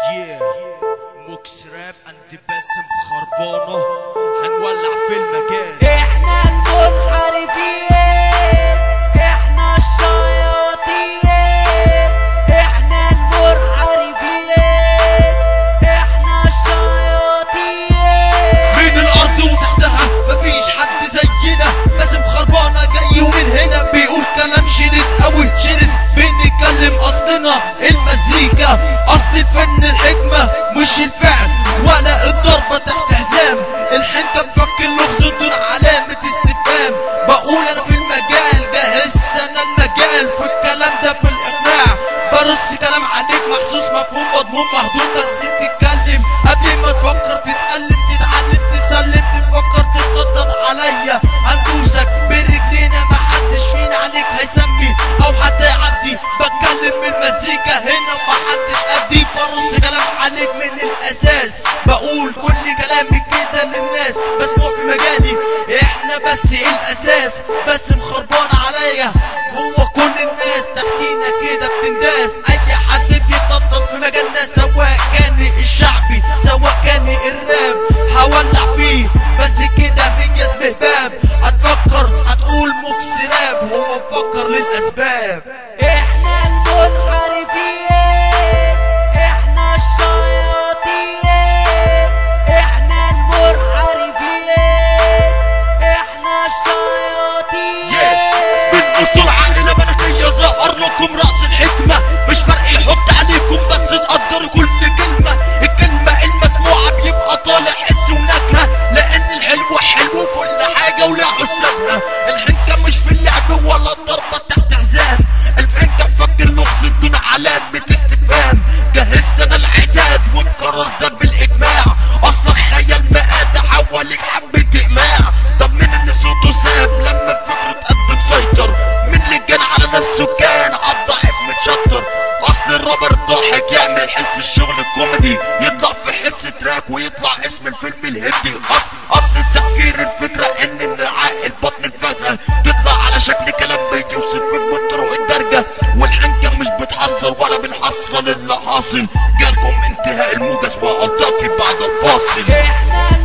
Yeah موكس راب اند باسم خربانة هنولع في المكان احنا المنحرفين احنا الشياطين احنا المنحرفين احنا الشياطين من الارض وتحتها مفيش حد زينا باسم خربانة جاي ومن هنا بيقول كلام شديد قوي شرس بنتكلم اصلنا المزيكا اصل الفن الحكمة مش الفعل ولا الضربة تحت حزام الحنكة مفك اللغز دون علامة استفهام بقول انا في المجال جهزت انا المجال في الكلام ده في الاقناع برص كلام عليك محسوس مفهوم مضمون مهضوم بس تتكلم قبل ما تفكر تتقلب تتعلم تتسلم تفكر تتنطط عليا هندوسك برجلينا محدش فينا عليك هيسمي او حتى يعدي بتكلم من مزيكا هنا ومحدش قدي برص كلام عليك من الاساس بقول كل كلامي كده للناس مسموع في مجالي احنا بس الاساس بس مخربان عليا هو كل الناس تحتينا كده بتنداس اي حد بيتنطط في مجالنا سواء كان الشعبي سواء كان الراب هولع فيه بس كده هي استهباب هتفكر هتقول موكس راب هو مفكر للاسباب احنا المنحرفين احنا الشياطين احنا المنحرفين احنا الشياطين بالاصول عائله ملكيه ظهر لكم راس الحكمه مش فرق يحط عليكم بس تقدروا كل كلمه الكلمه المسموعه بيبقى طالع حس ونكهه لان الحلو حلو كل حاجه ولا حسابها الحنكه مش في اللعب ولا الضربه تحت حزام الحنكه فك اللغز بدون علامه استفهام جهزت انا العتاد والقرار ده بالاجماع اصلك خيال مآت حواليك حبه اقماع طب مين اللي صوته ساب لما الفكر تقدم سيطر مين اللي كان على نفسه كان عالضعيف متشطر اصل الرابر الضاحك يعمل حس الشغل الكوميدي يطلع في حس تراك ويطلع اسم الفيلم الهندي اصل اصل التفكير الفكره ان من عاقل بطن الفجأة تطلع على شكل كلام بيوصف من طرق الدرجه والحنكه مش بتحصل ولا بنحصل اللي حاصل جالكم انتهاء الموجز والتقي بعد الفاصل احنا